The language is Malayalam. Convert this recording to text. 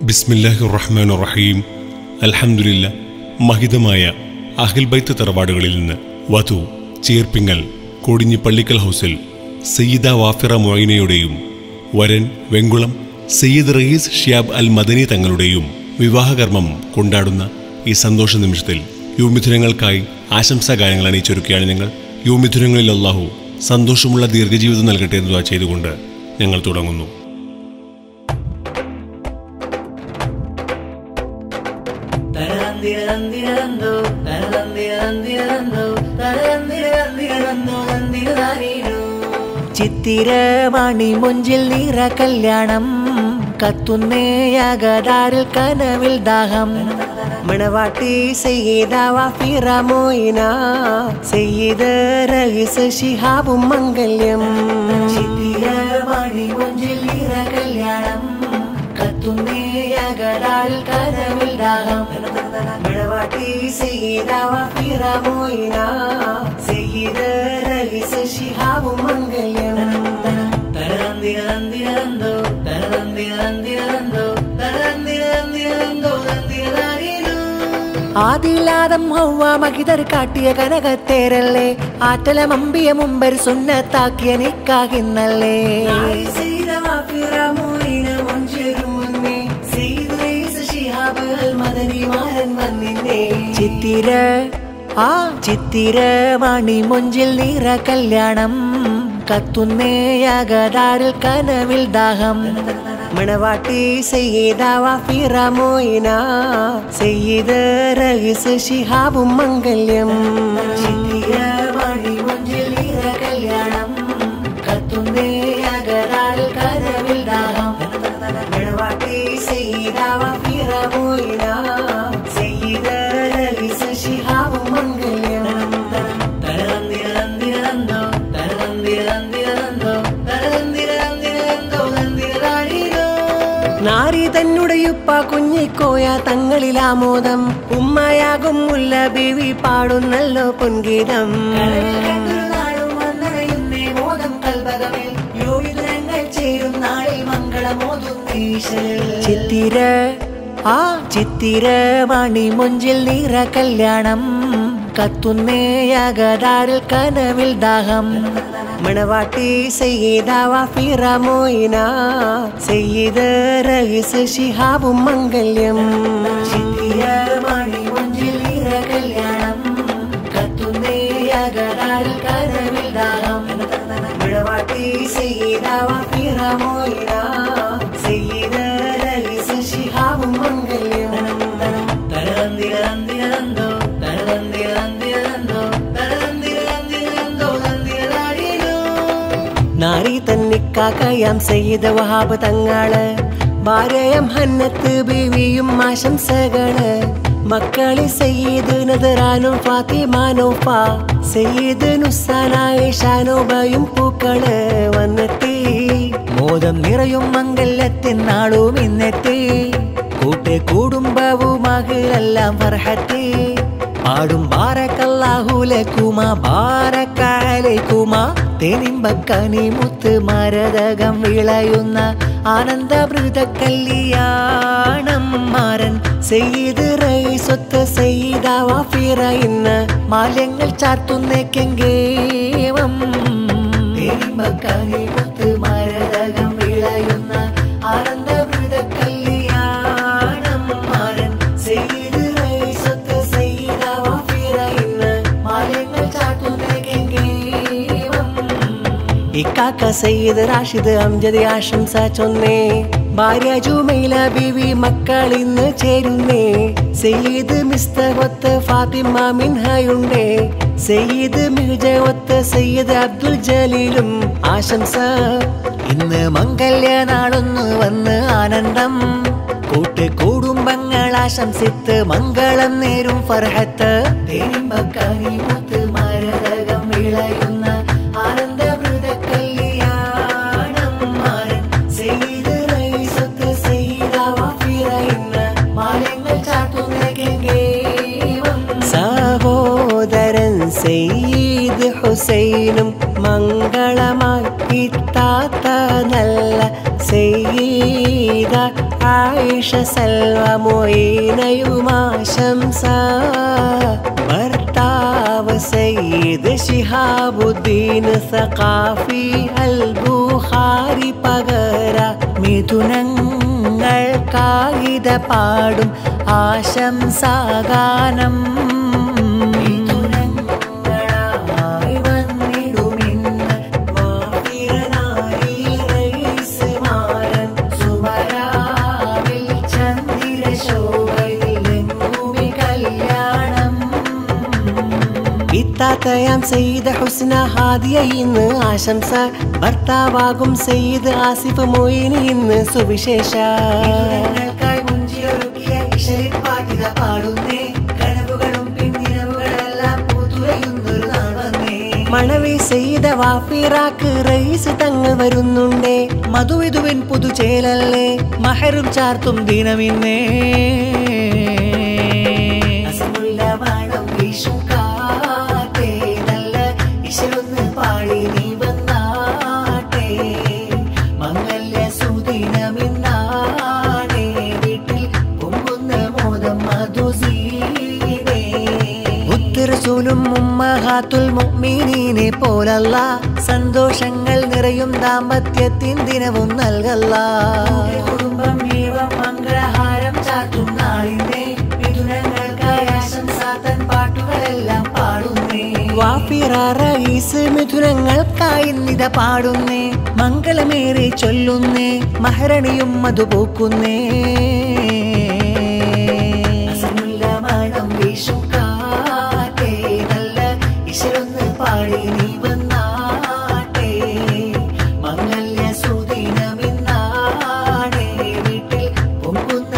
ബിസ്മില്ലാഹി റഹ്മാൻ റഹീം അൽഹംദുലില്ല മഹിതമായ അഹിൽ ബൈത്ത് തറവാടുകളിൽ നിന്ന് വധു ചീർപ്പിങ്ങൽ കൊടിഞ്ഞി പള്ളിക്കൽ ഹൗസിൽ സയ്യിദ വാഫിറ മൊയ്നയുടെയും വരൻ വെങ്കുളം സയ്യിദ് റയീസ് ഷിയാബ് അൽ മദനി തങ്ങളുടെയും വിവാഹകർമ്മം കൊണ്ടാടുന്ന ഈ സന്തോഷ നിമിഷത്തിൽ യുവമിഥുനങ്ങൾക്കായി ആശംസാ ഗാനങ്ങൾ അണിയിച്ചൊരുക്കുകയാണ് ഞങ്ങൾ യുവമിഥുനങ്ങളിൽ അള്ളാഹു സന്തോഷമുള്ള ദീർഘജീവിതം നൽകട്ടെ എന്ന് ദുആ ചെയ്തുകൊണ്ട് ഞങ്ങൾ തുടങ്ങുന്നു തരതന്തിരതന്തിരതന്തോ, തരതന്തിരതന്തിരതന്തോ, തരതന്തിരതന്തിരതന്തോ, തന്തിരതാരീരോ. ചിത്തിരവാണി മുഞ്ചിൽ നീറ കല്യാണം കത്തുന്നേയകതാരിൽ കനവിൽ ദാഹം മണവാട്ടി സയ്യിദ വാഫിറ മോയിന സയ്യിദ് റഹീസ് ശിഹാബും മംഗല്യം ചിത്തിരവാണി മുഞ്ചിൽ നീറ കല്യാണം കത്തുന്നേയകതാരിൽ കനവിൽ ദാഹം മണവാട്ടി സയ്യിദ വാഫിറ മോയിന സയ്യിദ് റഹീസ് ശിഹാബും മംഗല്യം തരതന്തിരതന്തിരതന്തോ, തരതന്തിരതന്തിരതന്തോ, തരതന്തിരതന്തിരതന്തോ, തന്തിരതാരീരോ. ആദിലാദം ഹൗവ മഹിതർ കാട്ടിയ കനകത്തേരല്ലേ ആറ്റലമമ്പിയ മുമ്പർ സുന്നത്താക്കിയ നിക്കാഹിന്നല്ലേ ചിത്തിര ആ ചിത്തിര വാണി മൊഞ്ചിൽ നീറ കല്യാണം കത്തുന്നേയകതാരിൽ കനവിൽ ദാഹം മണവാട്ടി സയ്യിദ വാഫിറ മോയിന സയ്യിദ് റഹീസ് ശിഹാബും മംഗല്യം ചിത്തിര വാണി മൊഞ്ചിൽ നീറ കല്യാണം കത്തുന്നേയകതാരിൽ കനവിൽ ദാഹം മണവാട്ടി സയ്യിദ വാഫിറ മോയിന സയ്യിദ് റഹീസ് ശിഹാബും മംഗല്യം തരതന്തിരതന്തിരതന്തോ, തരതന്തിരതന്തിരതന്തോ, തരതന്തിരതന്തിരതന്തോ, തന്തിരതാരീരോ. നാരി തന്നുടയുപ്പ കുഞ്ഞിക്കോയ തങ്ങളിലാമോദം ഉമ്മയാകും മുല്ല ബീവി പാടുന്നല്ലോ പൊൻഗീതം ചിത്തിര ആ ചിത്തിര വാണി മൊഞ്ചിൽ നീറ കല്യാണം കത്തുന്നേയകതാരിൽ കനവിൽ ദാഹം മണവാട്ടി സയ്യിദ വാഫിറ മോയിന സയ്യിദ് റഹീസ് ശിഹാബും മംഗല്യം ചിത്തിര വാണി മൊഞ്ചിൽ നീറ കല്യാണം കത്തുന്നേയകതാരിൽ കനവിൽ ദാഹം മണവാട്ടി സയ്യിദ വാഫിറ മോയിന സയ്യിദ് റഹീസ് ശിഹാബും മംഗല്യം തരതന്തിരതന്തിരതന്തോ, തരതന്തിരതന്തിരതന്തോ, തരതന്തിരതന്തിരതന്തോ, തന്തിരതാരീരോ. നാരി തന്നിക്കാക്കയാം സയ്യിദ് വഹാബ് തങ്ങള് ഭാര്യയം ഹന്നത്ത് ബീവിയും ആശംസകള് മക്കളി സയ്യിദ് നദറാനും ഫാത്തിമാനോഫ സയ്യിദ് നുസാനായിഷാനോബയും പൂക്കള് വന്നെത്തി മോദം നിറയും മംഗല്യത്തിൻ നാളും ഇന്നെത്തി കൂട്ട് കുടുംബവുമാകെല്ലാം ഫർഹത്തി പാടും ബാരക്കല്ലാഹുലക്കുമ ബാരക്കാലേക്കുമ തെനിമ്പക്കനി മുത്ത് മരതകം വിളയുന്ന ആനന്ദമൃത കല്യാണം മാരൻ സെയ്ത് റൈസൊത്ത് സെയ്ത വാഫിറ ഇന്ന് മാല്യങ്ങൾ ചാർത്തുന്നേക്കെങ്കേവം തെനിമ്പക്കനി മുത്ത് മരതകം വിളയുന്ന ആനന്ദമൃത കല്യാണം മാരൻ സെയ്ത് റൈസൊത്ത് സെയ്ത വാഫിറ ഇന്ന് മാല്യങ്ങൾ ചാർത്തുന്നേക്കെങ്കേവം ഇക്കാക്ക സയ്യിദ് റാഷിദ് അംജദ് ആശംസ ചൊന്നേ ഭാര്യ ജുമൈല ബിവി മക്കൾ ഇന്ന് ചേരുന്നേ സയ്യിദ് മിസ്തവത്ത് ഫാത്തിമ മിൻഹയുണ്ടേ സയ്യിദ് മിഹുജവത്ത് സയ്യിദ് അബ്ദുൽ ജലീലും ആശംസ ഇന്ന് മംഗല്യ നാളൊന്ന് വന്ന് ആനന്ദം കൂട്ട് കുടുംബങ്ങൾ ആശംസിത്ത് മംഗളം നേരും ഫർഹത്ത് തേനിമ്പക്കാരി മുത്ത് മരതകം വിളയുന്ന ആനന്ദമൃത കല്യാണം മാരൻ സെയ്ത് റൈസത്ത് സെയ്ത വാഫിറ ഇന്ന് മാലങ്ങൾ ചാട്ടുന്നേക്കെങ്കേവം സഹോദരൻ സെയ്ദ് ഹുസൈനും മംഗളമായി ഇത്താത്ത നല്ല സെയ്ദ് സയ്യിദ ആയിഷ സൽവ മൊയ്നയുമാശംസ ഭർത്താവ് സയ്യിദ് ശിഹാബുദ്ദീൻ സഖാഫി അൽ ബുഖാരി പകര മിഥുനങ്ങൾക്കായിത പാടും ആശംസാഗാനം മിഥുനങ്ങളായി വന്നിടുമിന്ന് മാഫിറനായി റയീസുമാരൻ സുമരാവിൽ ചന്ദ്രശോഭയിലെങ്ങുമി കല്യാണം ഇത്താത്തയാം സെയ്ദ് ഹുസ്ന ഹാദിയ ഇന്ന് ആശംസ ഭർത്താവാകും സെയ്ദ് ആസിഫ് മൊയ്നി ഇന്ന് സുവിശേഷ മണവി സെയ്ത വാഫിറാക്ക് റൈസ് തങ്ങൾ വരുന്നുണ്ടേ മധുവിധുവിൻ പുതുചേലല്ലേ മഹരും ചാർത്തും ദിനമിന്നേ അസമുല്ലവാണം വീശും കാറ്റേ, നല്ല ഇശലൊന്ന് പാടി നീ വന്നാട്ടെ. മംഗല്യ സുദിനമിന്നാണേ, വീട്ടിൽ പൊങ്ങുന്ന മോദം മധുസീനേ. മുത്തുറസൂലും ഉമ്മഹാത്തുൽ മുഅ്മിനീനെ പോലല്ല സന്തോഷങ്ങൾ നിറയും ദാമ്പത്യത്തിൻ ദിനവും നൽകല്ല കുടുംബം ഏവം മംഗളഹാരം ചാർത്തും നാളിന്റെ മിഥുനങ്ങൾക്കായി ആശംസാത്തൻ പാട്ടുകളെല്ലാം പാടുന്നേ വാഫിറ റയീസ് മിഥുനങ്ങൾക്കായി നിത പാടുന്നേ മംഗളമേറെ ചൊല്ലുന്നേ മഹരണിയും മധുപൂക്കുന്നേ അസമുല്ലമാണം വീശും കാറ്റേ, നല്ല ഇശലൊന്ന് പാടി നീ വന്നാട്ടെ. മംഗല്യ സുദിനമിന്നാണേ, വീട്ടിൽ പൊങ്ങുന്ന